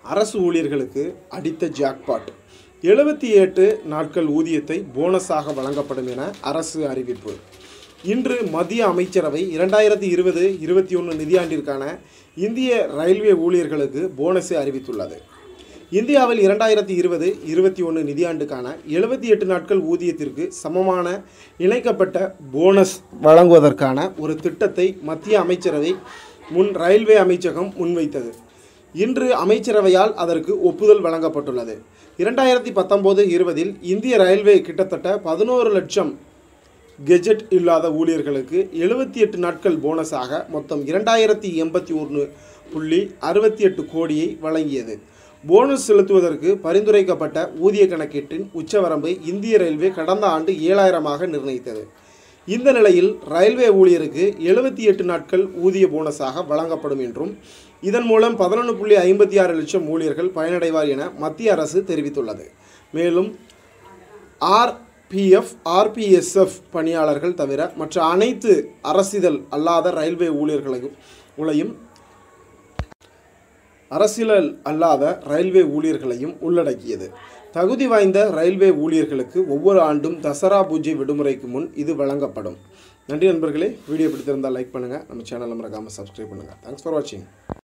அரசு ஊழியர்களுக்கு அடித்த ஜாக்பாட் எழுபத்தி எட்டு நாட்கள் ஊதியத்தை போனஸாக வழங்கப்படும் என அரசு அறிவிப்பு இன்று மத்திய அமைச்சரவை இரண்டாயிரத்தி இருபது இருபத்தி ஒன்று நிதியாண்டிற்கான இந்திய ரயில்வே ஊழியர்களுக்கு போனஸை அறிவித்துள்ளது இந்தியாவில் இரண்டாயிரத்தி இருபது இருபத்தி ஒன்று நிதியாண்டுக்கான எழுபத்தி எட்டு நாட்கள் ஊதியத்திற்கு சமமான இணைக்கப்பட்ட போனஸ் வழங்குவதற்கான ஒரு திட்டத்தை மத்திய அமைச்சரவை முன் ரயில்வே அமைச்சகம் முன்வைத்தது இன்று அமைச்சரவையால் அதற்கு ஒப்புதல் வழங்கப்பட்டுள்ளது இரண்டாயிரத்தி பத்தொம்போது இருபதில் இந்திய ரயில்வே கிட்டத்தட்ட பதினோரு லட்சம் கெஜெட் இல்லாத ஊழியர்களுக்கு எழுபத்தி எட்டு நாட்கள் போனஸாக மொத்தம் இரண்டாயிரத்தி எண்பத்தி ஒன்று புள்ளி அறுபத்தி எட்டு கோடியை வழங்கியது போனஸ் செலுத்துவதற்கு பரிந்துரைக்கப்பட்ட ஊதிய கணக்கீட்டின் உச்சவரம்பை இந்திய ரயில்வே கடந்த ஆண்டு ஏழாயிரமாக நிர்ணயித்தது இந்த நிலையில் ரயில்வே ஊழியருக்கு எழுபத்தி எட்டு நாட்கள் ஊதிய போனஸாக வழங்கப்படும் என்றும் இதன் மூலம் பதினொன்று புள்ளி ஐம்பத்தி ஆறு லட்சம் ஊழியர்கள் பயனடைவார் என மத்திய அரசு தெரிவித்துள்ளது மேலும் ஆர்பிஎஃப் ஆர்பிஎஸ்எஃப் பணியாளர்கள் தவிர மற்ற அனைத்து அரசிதழ் அல்லாத ரயில்வே ஊழியர்களையும் உளையும் அரசியல் அல்லாத ரயில்வே ஊழியர்களையும் உள்ளடக்கியது தகுதி வாய்ந்த ரயில்வே ஊழியர்களுக்கு ஒவ்வொரு ஆண்டும் தசரா பூஜை விடுமுறைக்கு முன் இது வழங்கப்படும் நன்றி நண்பர்களே வீடியோ பிடித்திருந்தால் லைக் பண்ணுங்கள் நம்ம சேனலை மறக்காமல் சப்ஸ்கிரைப் பண்ணுங்கள் தேங்க்ஸ் ஃபார் வாட்சிங்